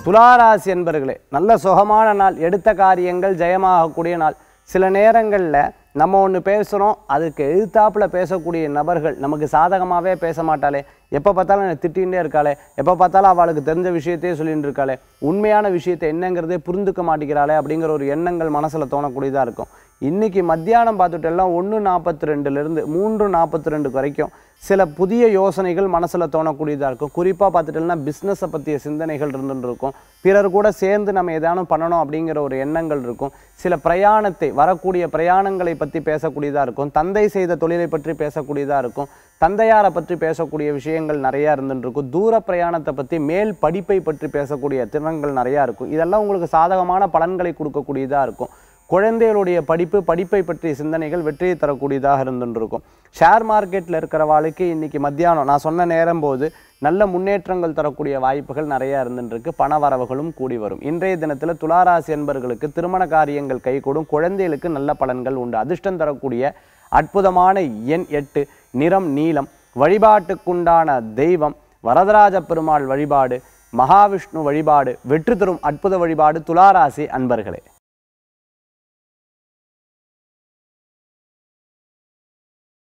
துளாராசி என்பர்களே நல்ல சுகமான நாள் எடுத்த காரியங்கள் ஜெயமாகக்கூடிய நாள் சில நேரங்களில் நம்ம ஒன்று பேசுகிறோம் அதுக்கு எதிர்த்தாப்புல பேசக்கூடிய நபர்கள் நமக்கு சாதகமாகவே பேச மாட்டாளே எப்போ பார்த்தாலும் என்னை திட்டிகிட்டே இருக்காளே எப்போ பார்த்தாலும் அவளுக்கு தெரிஞ்ச விஷயத்தையே சொல்லிட்டு இருக்காளே உண்மையான விஷயத்தை என்னங்கிறதே புரிந்துக்க மாட்டேங்கிறாளே அப்படிங்கிற ஒரு எண்ணங்கள் மனசில் தோணக்கூடியதாக இருக்கும் இன்னைக்கு மத்தியானம் பார்த்துட்டு எல்லாம் ஒன்று நாற்பத்தி ரெண்டுலேருந்து மூன்று நாற்பத்தி ரெண்டுக்கு வரைக்கும் சில புதிய யோசனைகள் மனசில் தோணக்கூடியதாக இருக்கும் குறிப்பாக பார்த்துட்டோம்னா பிஸ்னஸை பற்றிய சிந்தனைகள் இருந்துட்டு இருக்கும் பிறர் கூட சேர்ந்து நம்ம ஏதானும் பண்ணணும் அப்படிங்கிற ஒரு எண்ணங்கள் இருக்கும் சில பிரயாணத்தை வரக்கூடிய பிரயாணங்களை பற்றி பேசக்கூடியதாக இருக்கும் தந்தை செய்த தொழிலை பற்றி பேசக்கூடியதாக இருக்கும் தந்தையாரை பற்றி பேசக்கூடிய விஷயங்கள் நிறையா இருந்துட்டு இருக்கும் தூர பிரயாணத்தை பற்றி மேல் படிப்பை பற்றி பேசக்கூடிய திறன்கள் நிறையா இருக்கும் இதெல்லாம் உங்களுக்கு சாதகமான பலன்களை கொடுக்கக்கூடியதாக இருக்கும் குழந்தைகளுடைய படிப்பு படிப்பை பற்றிய சிந்தனைகள் வெற்றியை தரக்கூடியதாக இருந்துட்டு இருக்கும் ஷேர் மார்க்கெட்டில் இருக்கிறவாளுக்கு இன்னைக்கு மத்தியானம் நான் சொன்ன நேரம் போது நல்ல முன்னேற்றங்கள் தரக்கூடிய வாய்ப்புகள் நிறைய இருந்துட்டு இருக்கு பண வரவுகளும் கூடி வரும் இன்றைய தினத்தில் துளாராசி என்பர்களுக்கு திருமண காரியங்கள் கைகூடும் குழந்தைகளுக்கு நல்ல பலன்கள் உண்டு அதிர்ஷ்டம் தரக்கூடிய அற்புதமான எண் எட்டு நிறம் நீலம் வழிபாட்டுக்குண்டான தெய்வம் வரதராஜ பெருமாள் வழிபாடு மகாவிஷ்ணு வழிபாடு வெற்றி தரும் அற்புத வழிபாடு துளாராசி அன்பர்களே